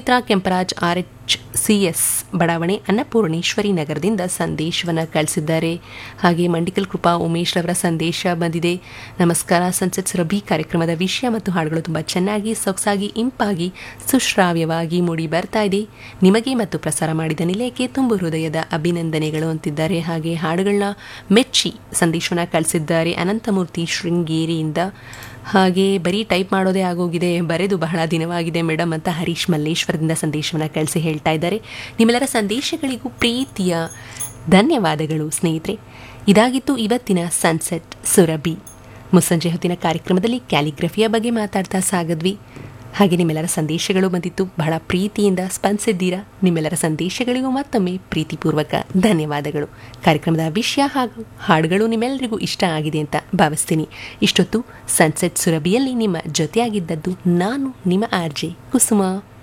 Sumitra Kemparaj R H C S ಬಡಾವಣೆ ಅನ್ನಪೂರ್ಣೇಶ್ವರಿ ನಗರದಿಂದ ಸಂದೇಶವನ್ನು ಕಳಿಸಿದ್ದಾರೆ ಹಾಗೆ ಮಂಡಿಕಲ್ ಕೃಪಾ ಉಮೇಶ್ ರವರ ಸಂದೇಶ ಬಂದಿದೆ ನಮಸ್ಕಾರ ಸನ್ಸೆಟ್ ಸುರಭಿ ಕಾರ್ಯಕ್ರಮದ ವಿಷಯ ಮತ್ತು ಹಾಡುಗಳು ತುಂಬ ಚೆನ್ನಾಗಿ ಸೊಗಸಾಗಿ ಇಂಪಾಗಿ ಸುಶ್ರಾವ್ಯವಾಗಿ ಮೂಡಿ ಬರ್ತಾ ಇದೆ ನಿಮಗೆ ಮತ್ತು ಪ್ರಸಾರ ಮಾಡಿದ ನಿಲಯಕ್ಕೆ ತುಂಬು ಹೃದಯದ ಅಭಿನಂದನೆಗಳು ಅಂತಿದ್ದಾರೆ ಹಾಗೆ ಹಾಡುಗಳನ್ನ ಮೆಚ್ಚಿ ಸಂದೇಶವನ್ನು ಕಳಿಸಿದ್ದಾರೆ ಅನಂತಮೂರ್ತಿ ಶೃಂಗೇರಿಯಿಂದ ಹಾಗೆ ಬರೀ ಟೈಪ್ ಮಾಡೋದೇ ಆಗೋಗಿದೆ ಬರೆದು ಬಹಳ ದಿನವಾಗಿದೆ ಮೇಡಮ್ ಅಂತ ಹರೀಶ್ ಮಲ್ಲೇಶ್ವರದಿಂದ ಸಂದೇಶವನ್ನು ಕಳಿಸಿ ಹೇಳ್ತಾ ಇದ್ದಾರೆ ನಿಮ್ಮೆಲ್ಲರ ಸಂದೇಶಗಳಿಗೂ ಪ್ರೀತಿಯ ಧನ್ಯವಾದಗಳು ಸ್ನೇಹಿತರೆ ಇದಾಗಿತ್ತು ಇವತ್ತಿನ ಸನ್ಸೆಟ್ ಸುರಭಿ ಮುಸ್ಸಂಜೆ ಹೊತ್ತಿನ ಕಾರ್ಯಕ್ರಮದಲ್ಲಿ ಕ್ಯಾಲಿಗ್ರಫಿಯ ಬಗ್ಗೆ ಮಾತಾಡ್ತಾ ಸಾಗದ್ವಿ ಹಾಗೆ ನಿಮ್ಮೆಲ್ಲರ ಸಂದೇಶಗಳು ಬಂದಿತ್ತು ಬಹಳ ಪ್ರೀತಿಯಿಂದ ಸ್ಪಂದಿಸಿದ್ದೀರಾ ನಿಮ್ಮೆಲ್ಲರ ಸಂದೇಶಗಳಿಗೂ ಮತ್ತೊಮ್ಮೆ ಪ್ರೀತಿಪೂರ್ವಕ ಧನ್ಯವಾದಗಳು ಕಾರ್ಯಕ್ರಮದ ವಿಷಯ ಹಾಗೂ ಹಾಡುಗಳು ನಿಮ್ಮೆಲ್ಲರಿಗೂ ಇಷ್ಟ ಆಗಿದೆ ಅಂತ ಭಾವಿಸ್ತೀನಿ ಇಷ್ಟೊತ್ತು ಸನ್ಸೆಟ್ ಸುರಭಿಯಲ್ಲಿ ನಿಮ್ಮ ಜೊತೆಯಾಗಿದ್ದದ್ದು ನಾನು ನಿಮ್ಮ ಆರ್ಜೆ ಕುಸುಮ